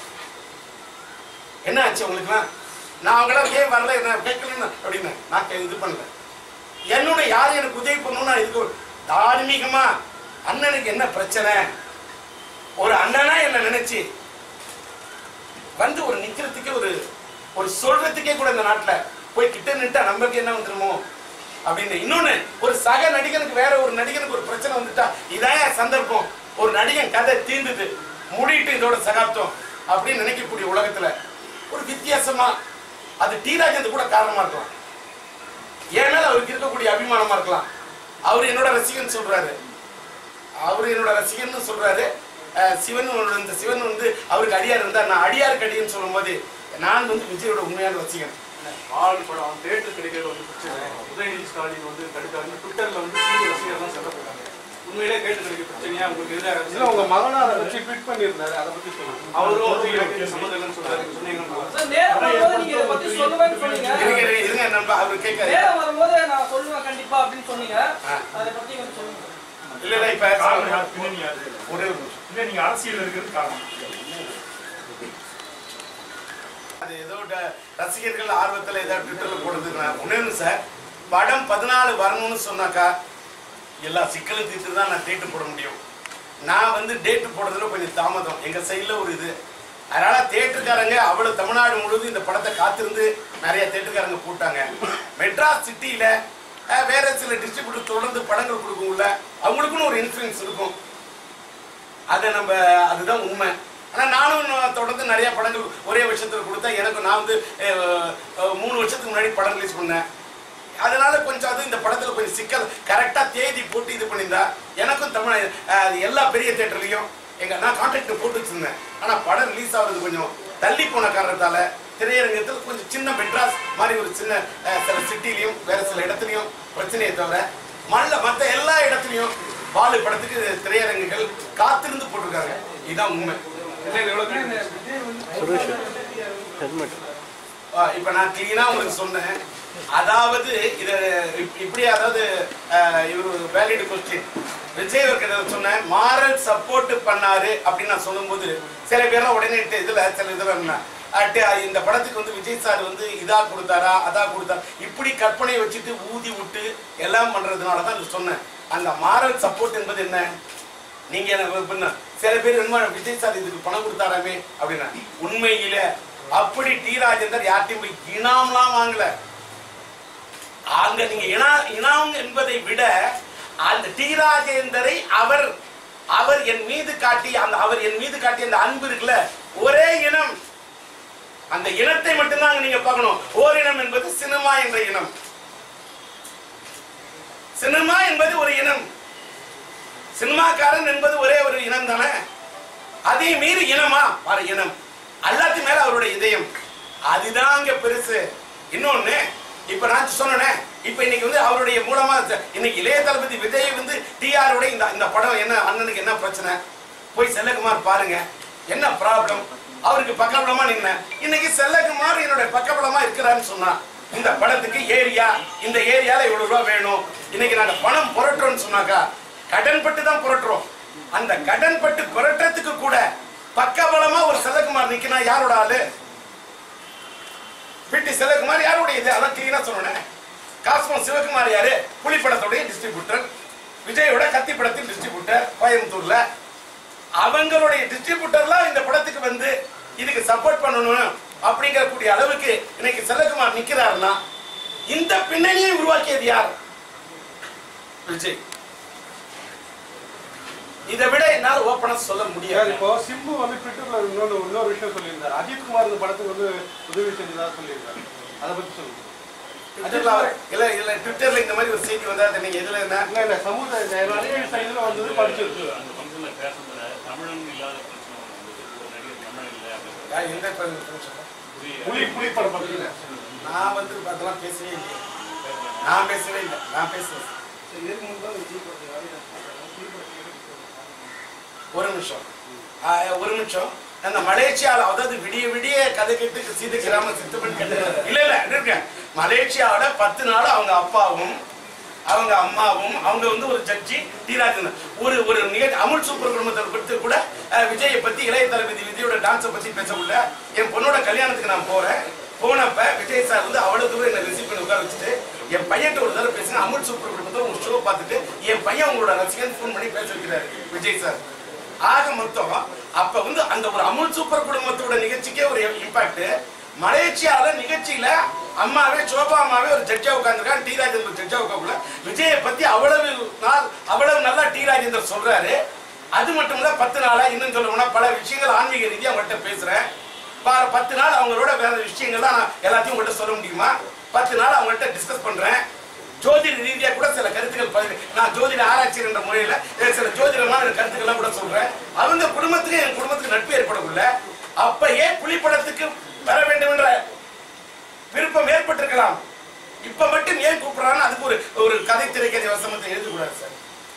என்ன ஆச்சு உங்களுக்குலாம் நான் அவங்கள ஏன் வரல நான் கேட்கலன்னு அப்படின்னு நான் கே- இது பண்ணல என்னோட யார் எனக்கு உதவி பண்ணணும்னா இதுக்கு ஒரு தார்மீகமா அண்ணனுக்கு என்ன பிரச்சனை ஒரு அண்ணனா என்ன நினைச்சு வந்து ஒரு நிக்கிறதுக்கே ஒரு ஒரு சொல்றதுக்கே கூட இந்த நாட்டுல போய் கிட்ட நின்ட்டா நமக்கு என்ன வந்துருமோ அப்படின்னு இன்னொன்னு ஒரு சக நடிகனுக்கு வேற ஒரு நடிகனுக்கு ஒரு பிரச்சனை வந்துட்டா இதான் என் சந்தர்ப்பம் ஒரு நடிகன் கதை தீர்ந்தது மூடிட்டு இதோட சகாப்தம் அப்படின்னு நினைக்கக்கூடிய உலகத்துல ஒரு வித்தியாசமா அது டி ராஜேந்திர கூட காரணமா இருக்கலாம் என் மேல அவருக்கு இருக்கக்கூடிய அபிமானமா இருக்கலாம் அவர் என்னோட ரசிகன் சொல்றாரு அவர் என்னோட ரசிகன் சொல்றாரு அஹ் சிவன் ஒரு- இந்த சிவன் வந்து அவருக்கு அடியார் இருந்தா நான் அடியாருக்கு அடியன்னு சொல்லும்போது நான் வந்து விஜயோட உண்மையான ரசிகன் ஆள் படம் தேட்டர் கிடைக்கிறது வந்து பிரச்சனை உதயநிதி ஸ்டாலின் வந்து தடுக்காரு ட்விட்டர்ல வந்து சீரிய ரசிகர்லாம் சண்டை போட்டாங்க உண்மையிலே கேட்டு கிடைக்க பிரச்சனையா உங்களுக்கு எதிராக இல்ல உங்க மகனா அதை வச்சு ட்வீட் பண்ணியிருந்தாரு அதை பத்தி சொல்லுங்க அவரும் வந்து எனக்கு சம்மந்தம் இல்லைன்னு சொல்றாரு சொன்னீங்கன்னா சார், நேரம் வரும்போது நீங்க இதை பத்தி சொல்லுவேன்னு சொன்னீங்க இருங்க இருங்க, இருங்க நண்பா அவர் கேட்காரு நேரம் வரும்போது நான் சொல்லுவேன் கண்டிப்பா அப்படின்னு சொன்னீங்க ஆ. அதை பத்தி கொஞ்சம் சொல்லுங்க இல்ல இல்ல இப்ப காரணம் யார் பின்னணி யாரு? ஒரே ஒரு நிமிஷம். இல்ல நீங்க அரசியல் இருக்கிறது காரணம் அது ஏதோ ட- ரசிகர்கள் ஆர்வத்துல ஏதாவது ட்விட்டர்ல போடுறது நான் ஒண்ணே ஒண்ணு சார் படம் பதினாலு வரணும்னு சொன்னாக்கா எல்லா சிக்கலும் தீர்த்து தான் நான் டேட்டு போட முடியும் நான் வந்து டேட்டு போடுறதுல கொஞ்சம் தாமதம் எங்க சைடுல ஒரு இது அதனால தேட்டருக்காரங்க அவ்வளவு தமிழ்நாடு முழுவதும் இந்த படத்தை காத்திருந்து நிறைய தேட்டருக்காரங்க போட்டாங்க மெட்ராஸ் சிட்டியில அஹ், வேற சில டிஸ்ட்ரிபியூட்டர் தொடர்ந்து படங்கள் கொடுக்கும்ல அவங்களுக்குன்னு ஒரு இன்ஃபுளுன்ஸ் இருக்கும் அதை நம்ம அதுதான் உண்மை ஆனா நானும் நான் தொடர்ந்து நிறைய படங்கள் ஒரே வருஷத்துல கொடுத்தா எனக்கு நான் வந்து அஹ், அஹ், மூணு வருஷத்துக்கு முன்னாடி படம் ரிலீஸ் பண்ணேன் அதனால கொஞ்சம் அது இந்த படத்துல கொஞ்சம் சிக்கல் கரெக்டா தேதி போட்டு இது பண்ணியிருந்தா எனக்கும் தமிழ் அஹ், எல்லா பெரிய தேட்டர்லயும் எங்க நான் கான்ட்ராக்ட் போட்டு வச்சிருந்தேன் ஆனா படம் ரிலீஸ் ஆகுறது கொஞ்சம் தள்ளி போன காரணத்தால திரையரங்கத்தில் கொஞ்சம் சின்ன மெட்ராஸ் மாதிரி ஒரு சின்ன அஹ், சில சிட்டிலையும் வேற சில இடத்துலையும் பிரச்சனையை தவிர மல்ல மற்ற எல்லா இடத்துலையும் பாலு படத்துக்கு திரையரங்குகள் காத்திருந்து போட்டிருக்காங்க இதுதான் உண்மை ஆ, இப்ப நான் கிளீனா உங்களுக்கு சொன்னேன் அதாவது இது இப்- இப்படி அதாவது இவர் வேலிட் கொஸ்டின் விஜய் அவர்கிட்ட சொன்னேன் மாரல் சப்போர்ட் பண்ணாரு அப்படின்னு நான் சொல்லும்போது சில பேர்லாம் உடனே ட- இதுல சில இதுல என்ன அட்டு, இந்த படத்துக்கு வந்து விஜய் சார் வந்து இதா கொடுத்தாரா அதா கொடுத்தாரா இப்படி கற்பனை வச்சுட்டு ஊதி விட்டு எல்லாம் பண்றதுனால தான் நான் சொன்னேன் அந்த மாரல் சப்போர்ட் என்பது என்ன நீங்க என்ன பண்ண சில பேர் என்ன விஜய் சார் இதுக்கு பணம் கொடுத்தாராமே அப்படின்னா உண்மையில அப்படி டி ராஜேந்தர் யார்ட்டையும் போய் இனாம்லாம் வாங்கல அங்க நீங்க இனா இனாம் என்பதை விட அந்த டி ராஜேந்தரை அவர் அவர் என் மீது காட்டி அந்த அவர் என் மீது காட்டிய அந்த அன்பு இருக்குல்ல ஒரே இனம் அந்த இனத்தை மட்டும்தான் நீங்க பார்க்கணும் ஓரினம் என்பது சினிமா என்ற இனம் சினிமா என்பது ஒரு இனம் சினிமாக்காரன் என்பது ஒரே ஒரு இனம் தானே அதே மீறி இனமா வர இனம் எல்லாத்து மேல அவருடைய இதயம் அதுதான் அங்க பெருசு இன்னொன்னு இப்ப நான் சொன்னேனே இப்ப இன்னைக்கு வந்து அவருடைய மூலமா த- இன்னைக்கு இளைய தளபதி விஜய் வந்து டிஆரோட இந்த இந்த படம் என்ன அண்ணனுக்கு என்ன பிரச்சனை போய் செல்லகுமார் பாருங்க என்ன ப்ராப்ளம் அவருக்கு பக்கபலமா நின்ன இன்னைக்கு செல்லகுமார் என்னோட பக்கபலமா இருக்கிறான்னு சொன்னா இந்த படத்துக்கு ஏரியா இந்த ஏரியால இவ்வளவு ரூபா வேணும் இன்னைக்கு நாங்க பணம் புரட்டுறோம்னு சொன்னாக்கா கடன் பட்டு தான் புரட்டுறோம் அந்த கடன் பட்டு புரட்டுறதுக்கு கூட பக்கபலமா ஒரு செல்லகுமார் நிக்கினா யாரோட ஆளு பிடி செல்லகுமார் யாருடைய இது அதான் கிளீனா சொன்னேன் காஸ்மோ சிவகுமார் யாரு புலிப்படத்துடைய டிஸ்ட்ரிபியூட்டர் விஜயோட கத்தி படத்தின் டிஸ்ட்ரிபியூட்டர் கோயம்புத்தூர்ல அவங்களுடைய டிஸ்ட்ரிபியூட்டர்லாம் இந்த படத்துக்கு வந்து இதுக்கு சப்போர்ட் பண்ணணும் அப்படிங்கிற கூடிய அளவுக்கு இன்னைக்கு செல்லகுமார் நிக்கிறாருன்னா இந்த பின்னணியை உருவாக்கியது யார் விஜய் இதை விட என்னால் ஓப்பனா சொல்ல சார், முடியாது இப்போ சிம்பு வந்து ட்விட்டர்ல இன்னொரு இன்னொரு விஷயம் சொல்லியிருந்தார் அஜித் குமார் இந்த படத்துக்கு வந்து உதவி செஞ்சதா சொல்லியிருந்தாரு அதை பத்தி சொல்லுங்க ட்விட்டர்ல அவர்- இல்ல இல்ல ட்விட்டர்ல இந்த மாதிரி ஒரு செய்தி வந்தா அதை நீங்க எதுல என்ன இல்ல இல்ல சமூக நிறைய சைடுல வந்தது படிச்சிருக்கு அந்த ஃபங்க்ஷன்ல பேசுனதுல தமிழன் இல்லாத பிரச்சனை ஒண்ணு வந்தது. ஒரு நடிகர் தமிழன் இல்லை அப்படின்னு யார் எந்த ப- நிமிஷம். புலி புலி படம் பத்தி நான் வந்து அதெல்லாம் பேசவே இல்லை நான் பேசவே இல்லை நான் பேசுறேன் இதுக்கு முன்பு தான் விஜய் படத்துக்கு ஆடி நான் பார்த்தேன். புலி படத்துக்கு ஒரு நிமிஷம் ஆ, ஒரு நிமிஷம் அந்த மலேசியால அதாவது விடிய விடிய கதை கேட்டு சீதை கிராம சித்துமன் கேட்டு இல்ல இல்ல இருக்கேன் மலேசியாவோட பத்து நாள் அவங்க அப்பாவும் அவங்க அம்மாவும் அவங்க வந்து ஒரு ஜட்ஜி டி ராஜேந்திரன் ஒரு ஒரு நிகழ்ச்சி அமுல் சூப்பர் குடும்பத்தை பற்றி கூட அஹ், விஜயை பத்தி இளைய தளபதி விஜயோட டான்ஸை பத்தி பேசக்குள்ள என் பொண்ணோட கல்யாணத்துக்கு நான் போறேன் போனப்ப விஜய் சார் வந்து அவ்வளவு தூரம் என்ன ரிசீவ் பண்ணி உட்கார வச்சுட்டு என் பையன்ட்ட ஒரு தடவை பேசுங்க அமுல் சூப்பர் குடும்பத்தில் உங்க ஷோ பார்த்துட்டு என் பையன் உங்களோட ரசிகன் ஃபோன் பண்ணி பேச வைக்கிறாரு விஜய் சார் ஆக மொத்தம் அப்ப வந்து அந்த ஒரு அமுல் சூப்பர் குடும்பத்தோட நிகழ்ச்சிக்கே ஒரு இம்பாக்ட் மலேசியால நிகழ்ச்சியில அம்மாவே சோபா அம்மாவே ஒரு ஜட்ஜா உட்காந்துருக்காங்க டி ராஜேந்தர் ஜட்ஜா உட்காந்து விஜயை பத்தி அவ்வளவு நாள் அவ்வளவு நல்லா டி ராஜேந்தர் சொல்றாரு அது மட்டும் இல்ல பத்து நாளா இன்னும் சொல்லணும்னா பல விஷயங்கள் ஆன்மீக ரீதியா அவங்கள்ட்ட பேசுறேன் ப- பத்து நாள் அவங்களோட வேற விஷயங்கள்லாம் நான் எல்லாத்தையும் உங்கள்கிட்ட சொல்ல முடியுமா பத்து நாள் அவங்கள்ட்ட டிஸ்கஸ் பண்றேன் ஜோதிட ரீதியா கூட சில கருத்துக்கள் பகிர்ந்து- நான் ஜோதிட ஆராய்ச்சி என்ற முறையில அஹ், சில ஜோதிடமான கருத்துக்கள்லாம் கூட சொல்றேன் அவங்க குடும்பத்துக்கு என் குடும்பத்துக்கு நட்பு ஏற்படக்குள்ள அப்ப ஏன் புலிப்படத்துக்கு வர வேண்டும் என்ற விருப்பம் ஏற்பட்டிருக்கலாம் இப்ப மட்டும் ஏன் கூப்பிடுறான்னு அதுக்கு ஒரு ஒரு கதை திரைக்கதை வசமத்தை எழுதக்கூடாது சார்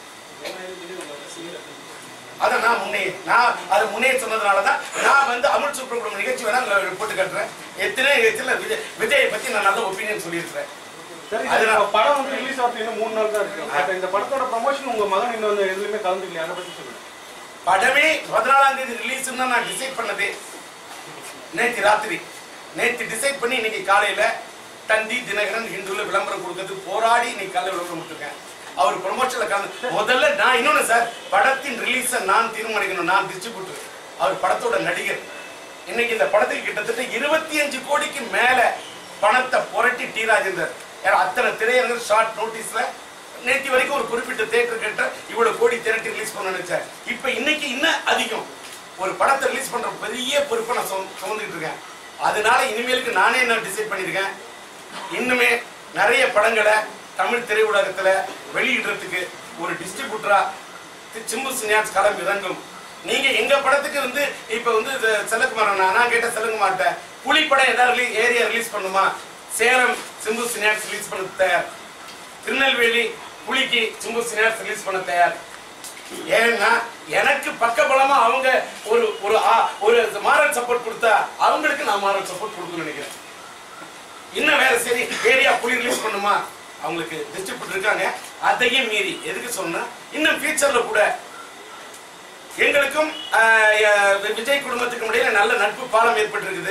அதை நான் முன்னே நான் அதை முன்னே சொன்னதுனால தான் நான் வந்து அமுல் சூப்பர் குடும்ப நிகழ்ச்சி வேணா அதுல போட்டு கட்டுறேன் எத்தனை நிகழ்ச்சியில் விஜய் விஜயை பத்தி நான் நல்ல ஒப்பீனியன் சொல்லியிருக்கிறேன் சரி அது சார், நான்- இப்ப படம் வந்து ரிலீஸ் ஆகிறது இன்னும் மூணு நாள் தான் இருக்கு அப்ப இந்த படத்தோட ப்ரமோஷன் உங்க மகன் இன்னும் வந்து எதுலயுமே கலந்துக்கலையா அதை பத்தி சொல்லுங்க படமே பதினாலாம் தேதி ரிலீஸ் நான் டிசைட் பண்ணது நேத்து ராத்திரி நேத்து டிசைட் பண்ணி இன்னைக்கு காலையில தந்தி தினகரன் ஹிந்துல விளம்பரம் கொடுக்கறதுக்கு போராடி இன்னைக்கு காலையில விளம்பரம் கொடுத்துருக்கேன் அவர் ப்ரொமோஷன்ல கலந்து முதல்ல நான் இன்னொன்னு சார் படத்தின் ரிலீஸை நான் தீர்மானிக்கணும் நான் டிஸ்ட்ரிபியூட்டர் அவர் படத்தோட நடிகர் இன்னைக்கு இந்த படத்துக்கு கிட்டத்தட்ட இருபத்தி அஞ்சு கோடிக்கு மேல பணத்தை புரட்டி டி ராஜேந்தர் ஏன்னா அத்தனை திரையரங்கர் ஷார்ட் நோட்டீஸ்ல நேற்று வரைக்கும் ஒரு குறிப்பிட்ட தேட்டர் கிட்ட இவ்வளவு கோடி திரட்டி ரிலீஸ் பண்ண நினைச்சேன் இப்ப இன்னைக்கு இன்னும் அதிகம் ஒரு படத்தை ரிலீஸ் பண்ற பெரிய பொறுப்பை நான் சும- சுமந்துட்டு இருக்கேன் அதனால இனிமேலுக்கு நானே என்ன டிசைட் பண்ணியிருக்கேன் இன்னுமே நிறைய படங்களை தமிழ் திரையுலகத்துல வெளியிடுறதுக்கு ஒரு டிஸ்ட்ரிபியூட்டரா சிம்பு சினியாஸ் களம் இறங்கும் நீங்க எங்க படத்துக்கு வந்து இப்ப வந்து இது செல்லகுமார் அண்ணா, நான் கேட்ட செல்லகுமார்ட்ட புலி படம் ஏதாவது ஏரியா ரிலீஸ் பண்ணுமா சேலம் சிம்பு சினியாஸ் ரிலீஸ் பண்ண தயார் திருநெல்வேலி புலிக்கு சிம்பு சினியாஸ் ரிலீஸ் பண்ண தயார் ஏன்னா எனக்கு பக்கபலமா அவங்க ஒரு ஒரு ஆ- ஒரு மாரல் சப்போர்ட் கொடுத்தா அவங்களுக்கு நான் மாரல் சப்போர்ட் கொடுக்கணும்னு நினைக்கிறேன் இன்னும் வேற சரி ஏரியா புலி ரிலீஸ் பண்ணுமா அவங்களுக்கு டிஸ்ட்ரிபியூட் இருக்காங்க அதையும் மீறி எதுக்கு சொன்னா இன்னும் ஃபியூச்சர்ல கூட எங்களுக்கும் ஆஹ், அஹ், விஜய் குடும்பத்துக்கும் இடையில நல்ல நட்பு பாலம் ஏற்பட்டிருக்குது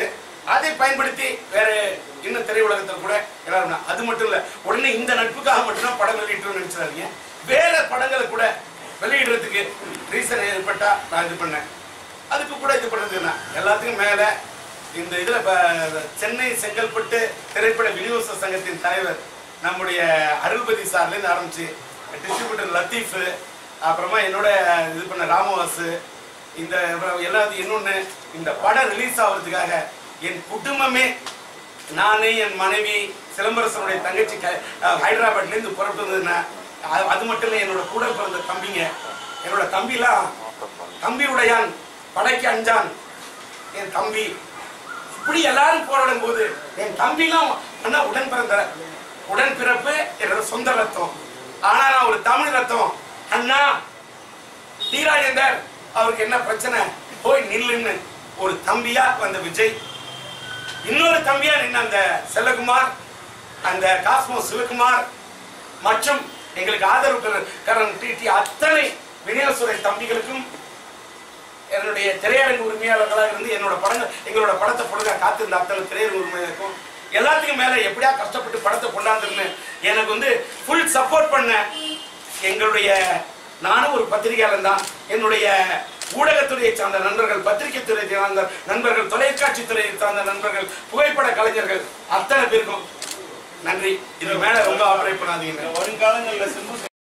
அதை பயன்படுத்தி வேற இன்னும் திரையுலகத்துல கூட எல்லாரும் அது மட்டும் இல்ல உடனே இந்த நட்புக்காக மட்டும்தான் படம் வெளியிட்டு நினைச்சிடாதீங்க வேற படங்களை கூட வெளியிடுறதுக்கு ரீசன் ஏற்பட்டா நான் இது பண்ணேன் அதுக்கு கூட இது பண்ணதுன்னா எல்லாத்துக்கும் மேல இந்த இதுல ப- சென்னை செங்கல்பட்டு திரைப்பட விநியோக சங்கத்தின் தலைவர் நம்முடைய அருள்பதி சார்ல இருந்து ஆரம்பிச்சு டிஸ்ட்ரிபியூட்டர் லத்தீஃப் அப்புறமா என்னோட இது பண்ண ராமவாசு இந்த அப்புறம் எல்லாத்தையும் இன்னொன்னு இந்த படம் ரிலீஸ் ஆகுறதுக்காக என் குடும்பமே நானே என் மனைவி சிலம்பரசனுடைய தங்கச்சி க- அஹ் ஹைதராபாத்ல இருந்து புறப்பட்டு வந்ததுன்னா அது- அது மட்டும் இல்லை என்னோட கூட பிறந்த தம்பிங்க என்னோட தம்பிலாம் தம்பி உடையான் படைக்கு அஞ்சான் என் தம்பி இப்படி எல்லாரும் போராடும் போது என் தம்பிலாம் அண்ணா உடன் பிறந்த உடன் பிறப்பு என்னோட சொந்த ரத்தம் ஆனா நான் ஒரு தமிழ் ரத்தம் அண்ணா தீராஜேந்தர் அவருக்கு என்ன பிரச்சனை போய் நில்லுன்னு ஒரு தம்பியா வந்த விஜய் இன்னொரு தம்பியா நின்ன அந்த செல்லகுமார் அந்த காஸ்மோ சிவகுமார் மற்றும் எங்களுக்கு ஆதரவு கரண் தீட்டிய அத்தனை விநியோகத்துறை தம்பிகளுக்கும் என்னுடைய திரையரங்கு உரிமையாளர்களாக இருந்து என்னோட படங்கள் எங்களோட படத்தை பொழுது காத்திருந்த அத்தனை திரையரங்கு உரிமையாளருக்கும் எல்லாத்துக்கும் மேல எப்படியா கஷ்டப்பட்டு படத்தை கொண்டாந்துருன்னு எனக்கு வந்து ஃபுல் சப்போர்ட் பண்ண எங்களுடைய நானும் ஒரு பத்திரிகையாளர் தான் என்னுடைய ஊடகத்துறையை சார்ந்த நண்பர்கள் பத்திரிகை துறையை சார்ந்த நண்பர்கள் தொலைக்காட்சி துறையை சார்ந்த நண்பர்கள் புகைப்பட கலைஞர்கள் அத்தனை பேருக்கும் நன்றி இது மேல ரொம்ப ஆபரேட் பண்ணாதீங்க வருங்காலங்களில் சிம்பு